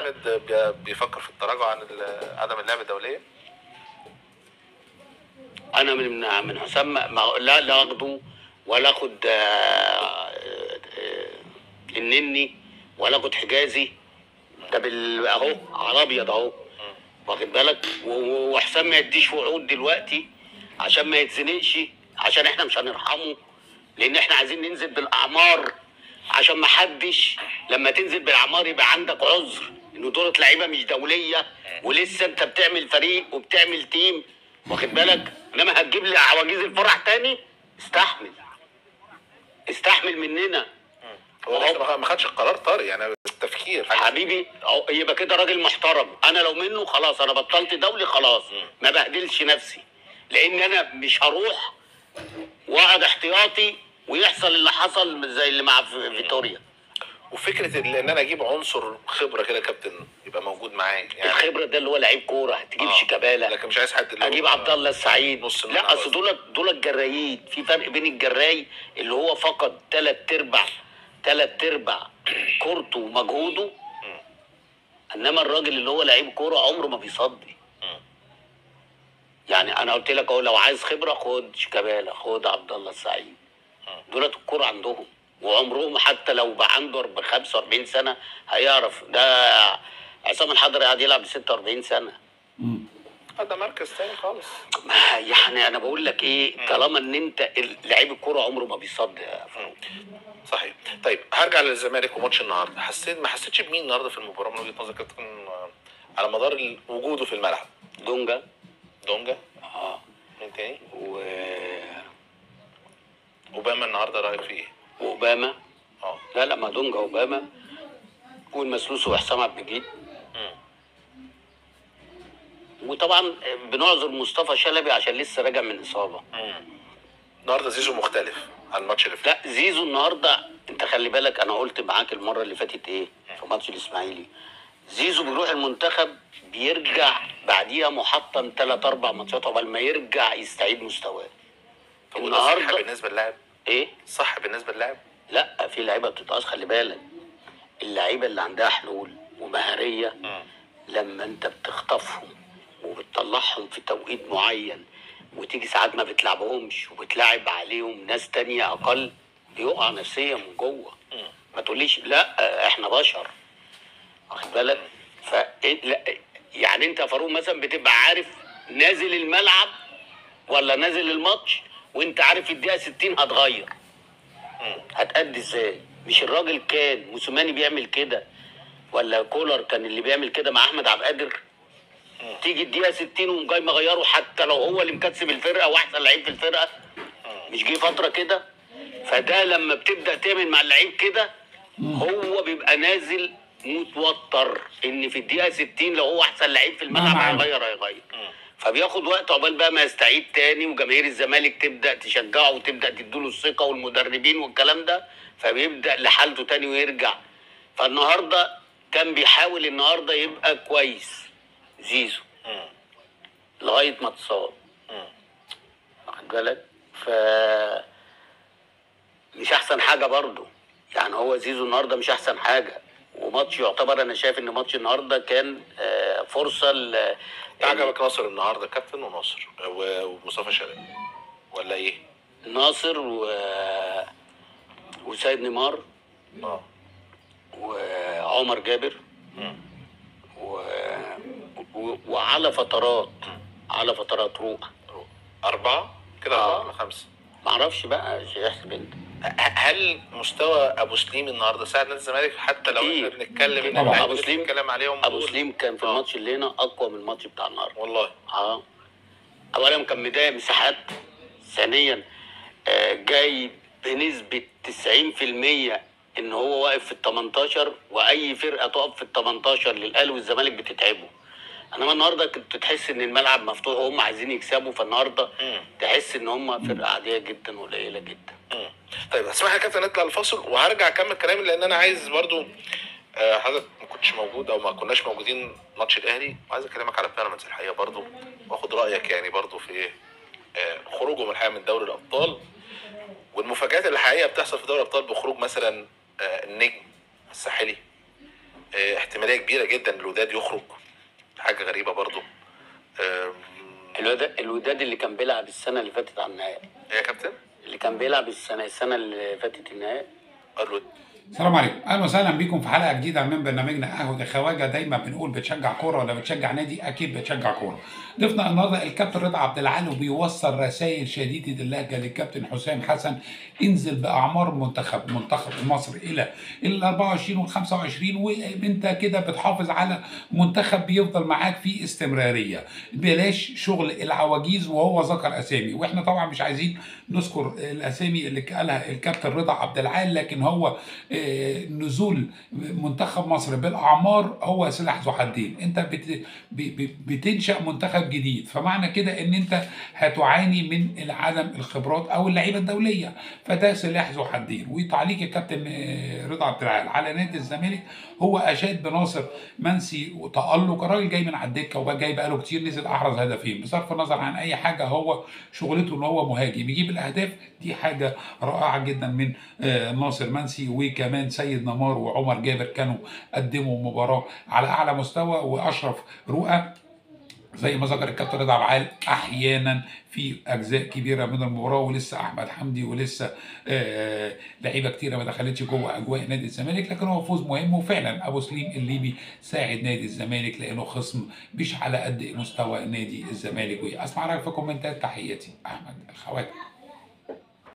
حامد بي- بيفكر في التراجع عن ال- عدم اللعب الدوليه انا من من حسام ما لا لا اخده ولا اخد آه، آه، آه، النني ولا اخد حجازي ده بال اهو على ابيض اهو واخد بالك و- و- وحسام ما يديش وعود دلوقتي عشان ما يتزنقش عشان احنا مش هنرحمه لان احنا عايزين ننزل بالاعمار عشان ما حدش لما تنزل بالاعمار يبقى عندك عذر انه دول لعيبه مش دوليه ولسه انت بتعمل فريق وبتعمل تيم واخد بالك انما هتجيب لي عواجيز الفرح تاني استحمل استحمل مننا هو لسه ما- ما خدش القرار طارق يعني التفكير حبيبي أو- يبقى كده راجل محترم انا لو منه خلاص انا بطلت دولي خلاص ما بهدلش نفسي لان انا مش هروح واقعد احتياطي ويحصل اللي حصل زي اللي مع في- فيتوريا وفكره ال- ان انا اجيب عنصر خبره كده كابتن يبقى موجود معايا يعني الخبره ده اللي هو لعيب كوره هتجيب آه. شيكابالا لكن مش عايز حد اللي هو- اجيب عبد الله السعيد نص الملعب لا اصل دول دول الجرايين في فرق بين الجراي اللي هو فقد ثلاث ارباع ثلاث ارباع كورته ومجهوده انما الراجل اللي هو لعيب كوره عمره ما بيصدي يعني انا قلت لك اهو لو عايز خبره خد شيكابالا خد عبد الله السعيد دولت الكوره عندهم وعمرهم حتى لو بقى عنده ب 45 سنه هيعرف ده عصام الحضري قاعد يلعب ب 46 سنه آه، ده مركز تاني خالص ما يعني انا بقول لك ايه طالما ان انت لعيب الكوره عمره ما بيصد يا فاروق صحيح طيب هرجع للزمالك وماتش النهارده حسيت ما حسيتش بمين النهارده في المباراه من وجهه نظرك كابتن آه، على مدار ال- وجوده في الملعب دونجا دونجا اه مين تاني و... اوباما النهارده رايك فيه ايه؟ واوباما اه لا لا ما دونجا اوباما والمسلوس وحسام عبد المجيد مم. وطبعا بنعذر مصطفى شلبي عشان لسه راجع من اصابه مم. النهارده زيزو مختلف عن الماتش اللي فات لا زيزو النهارده انت خلي بالك انا قلت معاك المره اللي فاتت ايه في ماتش الاسماعيلي زيزو بيروح المنتخب بيرجع بعديها محطم ثلاث اربع ماتشات قبل ما يرجع يستعيد مستواه طب وده صح النهارده بالنسبه للاعب ايه صح بالنسبه للاعب لا في لعيبه بتتقاس خلي بالك اللعيبه اللي عندها حلول ومهاريه لما انت بتخطفهم وبتطلعهم في توقيت معين وتيجي ساعات ما بتلعبهمش وبتلعب عليهم ناس تانية اقل بيقع نفسيا من جوه ما تقوليش لا احنا بشر واخد بالك ف لا يعني انت يا فاروق مثلا بتبقى عارف نازل الملعب ولا نازل الماتش وانت عارف الدقيقه 60 هتغير هتأدي ازاي مش الراجل كان موسيماني بيعمل كده ولا كولر كان اللي بيعمل كده مع احمد عبد القادر تيجي الدقيقه 60 وقوم جاي مغيره حتى لو هو اللي مكسب الفرقه واحسن لعيب في الفرقه مش جه فتره كده فده لما بتبدا تعمل مع اللعيب كده هو بيبقى نازل متوتر ان في الدقيقه 60 لو هو احسن لعيب في الملعب معاك. هيغير هيغير فبياخد وقت عقبال بقى ما يستعيد تاني وجماهير الزمالك تبدا تشجعه وتبدا تديله الثقه والمدربين والكلام ده فبيبدا لحالته تاني ويرجع فالنهارده كان بيحاول النهارده يبقى كويس زيزو لغايه ما اتصاب واخد بالك ف مش احسن حاجه برضه يعني هو زيزو النهارده مش احسن حاجه وماتش يعتبر انا شايف ان ماتش النهارده كان آه، فرصه ل عجبك ناصر النهارده كابتن وناصر و- ومصطفى شلبي ولا ايه؟ ناصر و وسيد نيمار اه وعمر جابر و... و... وعلى فترات على فترات روح أربعة كده آه. أربعة ولا خمسة؟ معرفش بقى احسب انت ه- هل مستوى أبو سليم النهارده ساعد نادي الزمالك حتى لو كتير. احنا بنتكلم إن طبعا. اللعيبة أبو اللي سليم- بنتكلم عليهم ابو دول- سليم كان في آه. الماتش اللي هنا اقوى من الماتش بتاع النهارده والله اه اولا كان مضايق مساحات ثانيا آه، جاي بنسبه 90% ان هو واقف في ال 18 واي فرقه تقف في ال 18 للاهلي والزمالك بتتعبه انما النهارده كنت تحس ان الملعب مفتوح وهم عايزين يكسبوا فالنهارده مم. تحس ان هم فرقه عاديه جدا وقليله جدا مم. طيب اسمح لي يا كابتن نطلع الفاصل وهرجع اكمل كلامي لان انا عايز برضو آه، حضرتك ما كنتش موجود او ما كناش موجودين ماتش الاهلي وعايز اكلمك على بيراميدز الحقيقه برضو واخد رايك يعني برضو في ايه آه، خروجهم الحقيقه من دوري الابطال والمفاجات اللي الحقيقه بتحصل في دوري الابطال بخروج مثلا آه، النجم الساحلي آه، احتماليه كبيره جدا الوداد يخرج حاجه غريبه برضو آم، الوداد الوداد اللي كان بيلعب السنه اللي فاتت على النهائي ايه يا كابتن اللي كان بيلعب السنه السنه اللي فاتت النهائي الود- السلام عليكم اهلا وسهلا بكم في حلقه جديده من برنامجنا قهوه الخواجه دايما بنقول بتشجع كوره ولا بتشجع نادي اكيد بتشجع كوره ضيفنا النهارده الكابتن رضا عبد العال وبيوصل رسائل شديده اللهجه للكابتن حسام حسن انزل باعمار منتخب منتخب مصر الى ال 24 وال 25 وانت كده بتحافظ على منتخب بيفضل معاك في استمراريه بلاش شغل العواجيز وهو ذكر اسامي واحنا طبعا مش عايزين نذكر الاسامي اللي قالها الكابتن رضا عبد العال لكن هو آه، نزول منتخب مصر بالاعمار هو سلاح ذو حدين انت بت ب- ب- بتنشا منتخب جديد فمعنى كده ان انت هتعاني من عدم الخبرات او اللعيبه الدوليه فده سلاح ذو حدين وتعليق الكابتن آه، رضا عبد العال على نادي الزمالك هو اشاد بناصر منسي وتالق الراجل جاي من على الدكه وبقى جاي بقاله كتير نزل احرز هدفين بصرف النظر عن اي حاجه هو شغلته ان هو مهاجم يجيب الاهداف دي حاجه رائعه جدا من آه، ناصر منسي وكمان سيد نمار وعمر جابر كانوا قدموا مباراه على اعلى مستوى واشرف رؤى زي ما ذكر الكابتن رضا عبد احيانا في اجزاء كبيره من المباراه ولسه احمد حمدي ولسه آه لعيبه كتيره ما دخلتش جوه اجواء نادي الزمالك لكن هو فوز مهم وفعلا ابو سليم الليبي ساعد نادي الزمالك لانه خصم مش على قد مستوى نادي الزمالك واسمع رايك في كومنتات تحياتي احمد الخواجه